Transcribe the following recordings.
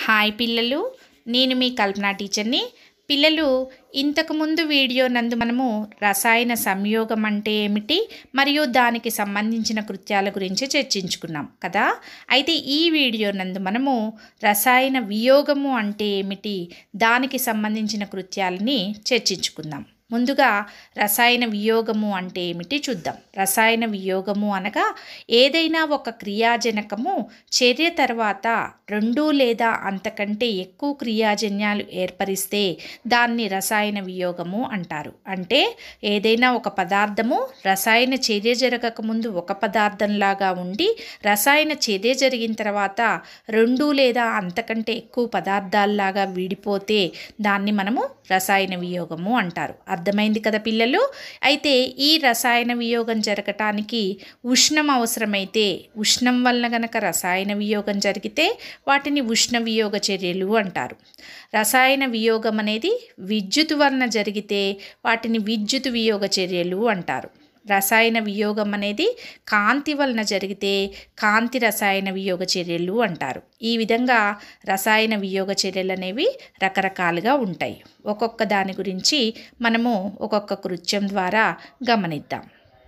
hi పిల్లలు నేను మీ కల్పన టీచర్ని పిల్లలు ఇంతకుముందు వీడియో నందు మనము రసాయన సంయోగం అంటే ఏమిటి మరియు దానికి సంబంధించిన కృత్యాల గురించి చర్చించుకున్నాం కదా అయితే ఈ వీడియో నందు మనము రసాయన వియోగము అంటే ఏమిటి దానికి సంబంధించిన కృత్యాలని చర్చించుకుందాం ముందుగా రసాయన వియోగము అంటే ఏమిటి చూద్దాం రసాయన వియోగము అనగా ఏదైనా ఒక క్రియాజనకము చర్య తర్వాత రెండు లేదా అంతకంటే ఎక్కువ క్రియాజన్యాలు ఏర్పరిస్తే దాన్ని రసాయన వియోగము అంటారు అంటే ఏదైనా ఒక పదార్థము రసాయన చర్య జరగక ముందు ఒక పదార్థంలాగా ఉండి రసాయన చర్య జరిగిన తర్వాత రెండు లేదా అంతకంటే ఎక్కువ పదార్థాల్లాగా విడిపోతే దాన్ని మనము రసాయన వియోగము అంటారు అర్థమైంది కదా పిల్లలు అయితే ఈ రసాయన వియోగం జరగటానికి ఉష్ణం అవసరమైతే ఉష్ణం వలన గనక రసాయన వియోగం జరిగితే వాటిని ఉష్ణ వియోగ చర్యలు అంటారు రసాయన వియోగం అనేది విద్యుత్ వలన జరిగితే వాటిని విద్యుత్ వియోగ చర్యలు అంటారు రసాయన వియోగం అనేది కాంతి వలన జరిగితే కాంతి రసాయన వియోగ చర్యలు అంటారు ఈ విధంగా రసాయన వియోగ చర్యలు అనేవి రకరకాలుగా ఉంటాయి ఒక్కొక్క దాని గురించి మనము ఒక్కొక్క కృత్యం ద్వారా గమనిద్దాం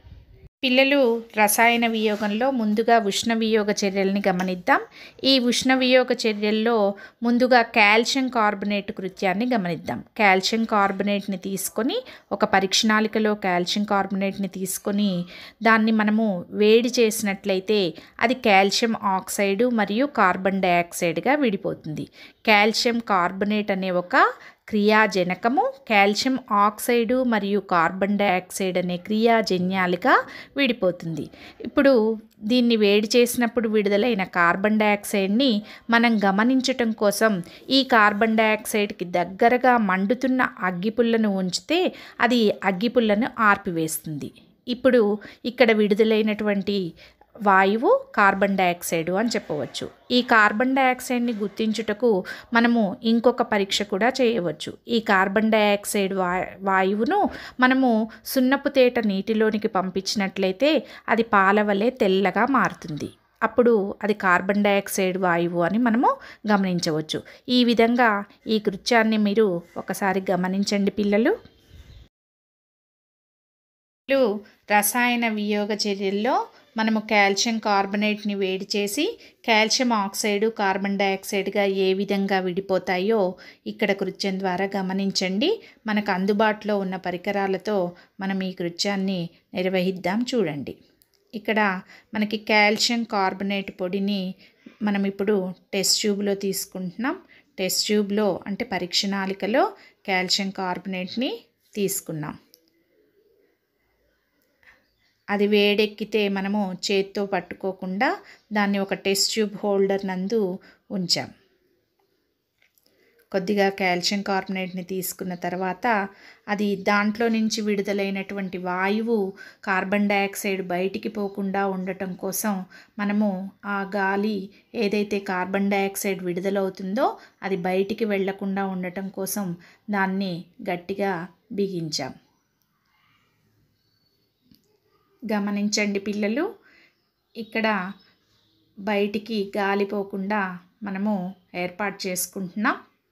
పిల్లలు రసాయన వియోగంలో ముందుగా ఉష్ణ వియోగ చర్యల్ని గమనిద్దాం ఈ ఉష్ణ వియోగ చర్యల్లో ముందుగా కాల్షియం కార్బొనేట్ కృత్యాన్ని గమనిద్దాం కాల్షియం కార్బొనేట్ని తీసుకొని ఒక పరీక్షణాళికలో కాల్షియం కార్బొనేట్ని తీసుకొని దాన్ని మనము వేడి చేసినట్లయితే అది కాల్షియం ఆక్సైడ్ మరియు కార్బన్ డయాక్సైడ్గా విడిపోతుంది కాల్షియం కార్బొనేట్ అనే ఒక క్రియాజనకము కాల్షియం ఆక్సైడు మరియు కార్బన్ డయాక్సైడ్ అనే క్రియాజన్యాలుగా విడిపోతుంది ఇప్పుడు దీన్ని వేడి చేసినప్పుడు విడుదలైన కార్బన్ డయాక్సైడ్ని మనం గమనించటం కోసం ఈ కార్బన్ డయాక్సైడ్కి దగ్గరగా మండుతున్న అగ్గిపుల్లను ఉంచితే అది అగ్గిపుల్లను ఆర్పివేస్తుంది ఇప్పుడు ఇక్కడ విడుదలైనటువంటి వాయువు కార్బన్ డయాక్సైడ్ అని చెప్పవచ్చు ఈ కార్బన్ డయాక్సైడ్ని గుర్తించుటకు మనము ఇంకొక పరీక్ష కూడా చేయవచ్చు ఈ కార్బన్ డయాక్సైడ్ వా వాయువును మనము సున్నపు తేట నీటిలోనికి పంపించినట్లయితే అది పాల వలె తెల్లగా మారుతుంది అప్పుడు అది కార్బన్ డయాక్సైడ్ వాయువు అని మనము గమనించవచ్చు ఈ విధంగా ఈ కృత్యాన్ని మీరు ఒకసారి గమనించండి పిల్లలు రసాయన వియోగ చర్యల్లో మనము కాల్షియం కార్బొనేట్ని వేడి చేసి కాల్షియం ఆక్సైడ్ కార్బన్ డయాక్సైడ్గా ఏ విధంగా విడిపోతాయో ఇక్కడ కృత్యం ద్వారా గమనించండి మనకు అందుబాటులో ఉన్న పరికరాలతో మనం ఈ కృత్యాన్ని నిర్వహిద్దాం చూడండి ఇక్కడ మనకి కాల్షియం కార్బొనేట్ పొడిని మనం ఇప్పుడు టెస్ట్ ట్యూబ్లో తీసుకుంటున్నాం టెస్ట్ ట్యూబ్లో అంటే పరీక్షణాళికలో కాల్షియం కార్బొనేట్ని తీసుకున్నాం అది వేడెక్కితే మనము చేత్తో పట్టుకోకుండా దాన్ని ఒక టెస్ట్ ట్యూబ్ హోల్డర్ నందు ఉంచాం కొద్దిగా కాల్షియం కార్బొనేట్ని తీసుకున్న తర్వాత అది దాంట్లో నుంచి విడుదలైనటువంటి వాయువు కార్బన్ డయాక్సైడ్ బయటికి పోకుండా ఉండటం కోసం మనము ఆ గాలి ఏదైతే కార్బన్ డయాక్సైడ్ విడుదలవుతుందో అది బయటికి వెళ్లకుండా ఉండటం కోసం దాన్ని గట్టిగా బిగించాం గమనించండి పిల్లలు ఇక్కడ బయటికి గాలిపోకుండా మనము ఏర్పాటు చేసుకుంటున్నాం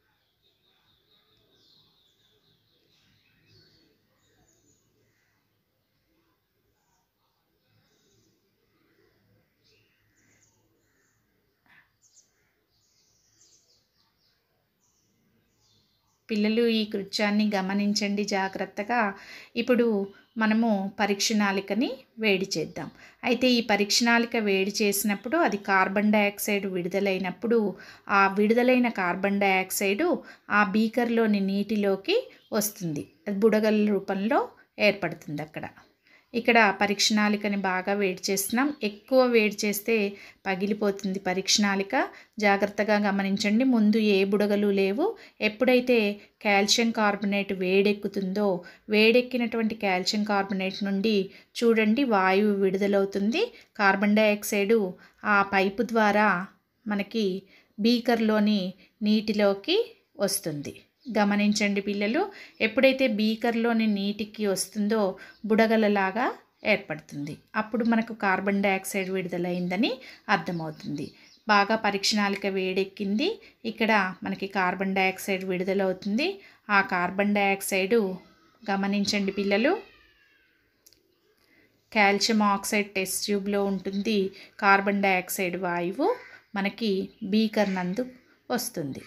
పిల్లలు ఈ కృత్యాన్ని గమనించండి జాగ్రత్తగా ఇప్పుడు మనము పరీక్షణాళికని వేడి చేద్దాం అయితే ఈ పరీక్షణాళిక వేడి చేసినప్పుడు అది కార్బన్ డయాక్సైడ్ విడుదలైనప్పుడు ఆ విడుదలైన కార్బన్ డయాక్సైడు ఆ బీకర్లోని నీటిలోకి వస్తుంది అది బుడగల రూపంలో ఏర్పడుతుంది అక్కడ ఇక్కడ పరీక్షణాళికని బాగా వేడి చేస్తున్నాం ఎక్కువ వేడి చేస్తే పగిలిపోతుంది పరీక్షణాళిక జాగ్రత్తగా గమనించండి ముందు ఏ బుడగలు లేవు ఎప్పుడైతే కాల్షియం కార్బొనేట్ వేడెక్కుతుందో వేడెక్కినటువంటి కాల్షియం కార్బొనేట్ నుండి చూడండి వాయువు విడుదలవుతుంది కార్బన్ డయాక్సైడు ఆ పైపు ద్వారా మనకి బీకర్లోని నీటిలోకి వస్తుంది గమనించండి పిల్లలు ఎప్పుడైతే బీకర్లోని నీటికి వస్తుందో బుడగలలాగా ఏర్పడుతుంది అప్పుడు మనకు కార్బన్ డయాక్సైడ్ విడుదలైందని అర్థమవుతుంది బాగా పరీక్షణాలిక వేడెక్కింది ఇక్కడ మనకి కార్బన్ డయాక్సైడ్ విడుదలవుతుంది ఆ కార్బన్ డయాక్సైడు గమనించండి పిల్లలు కాల్షియం ఆక్సైడ్ టెస్ట్ ట్యూబ్లో ఉంటుంది కార్బన్ డయాక్సైడ్ వాయువు మనకి బీకర్ నందు వస్తుంది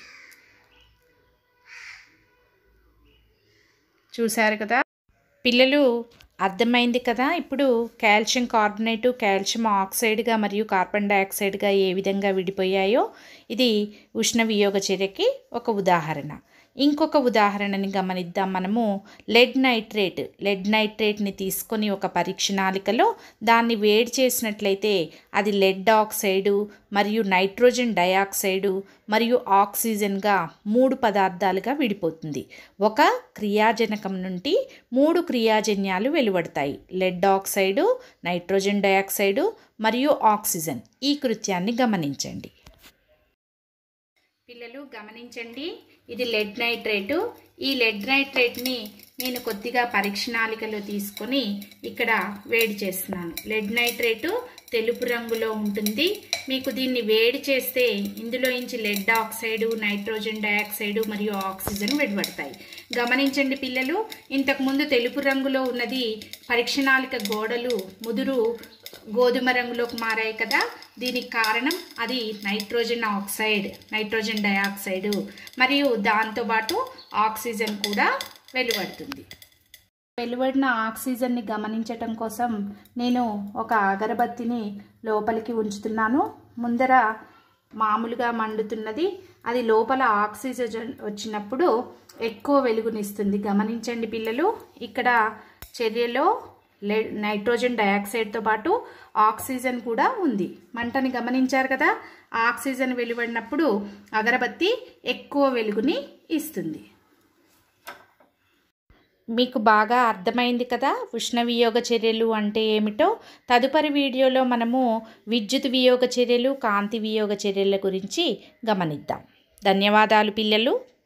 చూశారు కదా పిల్లలు అర్థమైంది కదా ఇప్పుడు కాల్షియం కార్బోనేటు కాల్షియం ఆక్సైడ్గా మరియు కార్బన్ డయాక్సైడ్గా ఏ విధంగా విడిపోయాయో ఇది ఉష్ణ వియోగ చర్యకి ఒక ఉదాహరణ ఇంకొక ఉదాహరణని గమనిద్దాం మనము లెడ్ నైట్రేట్ లెడ్ నైట్రేట్ని తీసుకొని ఒక పరీక్షణాలికలో దాన్ని వేడి చేసినట్లయితే అది లెడ్ ఆక్సైడు మరియు నైట్రోజన్ డయాక్సైడు మరియు ఆక్సిజన్గా మూడు పదార్థాలుగా విడిపోతుంది ఒక క్రియాజనకం నుండి మూడు క్రియాజన్యాలు వెలువడతాయి లెడ్ ఆక్సైడు నైట్రోజన్ డయాక్సైడు మరియు ఆక్సిజన్ ఈ కృత్యాన్ని గమనించండి పిల్లలు గమనించండి ఇది లెడ్ నైట్రేటు ఈ లెడ్ నైట్రేట్ని నేను కొద్దిగా పరీక్షణాలికలో తీసుకొని ఇక్కడ వేడి చేస్తున్నాను లెడ్ నైట్రేటు తెలుపు రంగులో ఉంటుంది మీకు దీన్ని వేడి చేస్తే ఇందులో నుంచి లెడ్ ఆక్సైడు నైట్రోజన్ డయాక్సైడు మరియు ఆక్సిజన్ వెలువడతాయి గమనించండి పిల్లలు ఇంతకుముందు తెలుపు రంగులో ఉన్నది పరీక్షణాలిక గోడలు ముదురు గోధుమ రంగులోకి మారాయి కదా దీనికి కారణం అది నైట్రోజన్ ఆక్సైడ్ నైట్రోజన్ డయాక్సైడ్ మరియు దాంతోపాటు ఆక్సిజన్ కూడా వెలువడుతుంది వెలువడిన ఆక్సిజన్ని గమనించటం కోసం నేను ఒక అగరబత్తిని లోపలికి ఉంచుతున్నాను ముందర మామూలుగా మండుతున్నది అది లోపల ఆక్సిజన్ వచ్చినప్పుడు ఎక్కువ వెలుగునిస్తుంది గమనించండి పిల్లలు ఇక్కడ చర్యలో లె నైట్రోజన్ డయాక్సైడ్తో పాటు ఆక్సిజన్ కూడా ఉంది మంటని గమనించారు కదా ఆక్సిజన్ వెలువడినప్పుడు అగరబత్తి ఎక్కువ వెలుగుని ఇస్తుంది మీకు బాగా అర్థమైంది కదా ఉష్ణ వియోగ చర్యలు అంటే ఏమిటో తదుపరి వీడియోలో మనము విద్యుత్ వియోగ చర్యలు కాంతి వియోగ చర్యల గురించి గమనిద్దాం ధన్యవాదాలు పిల్లలు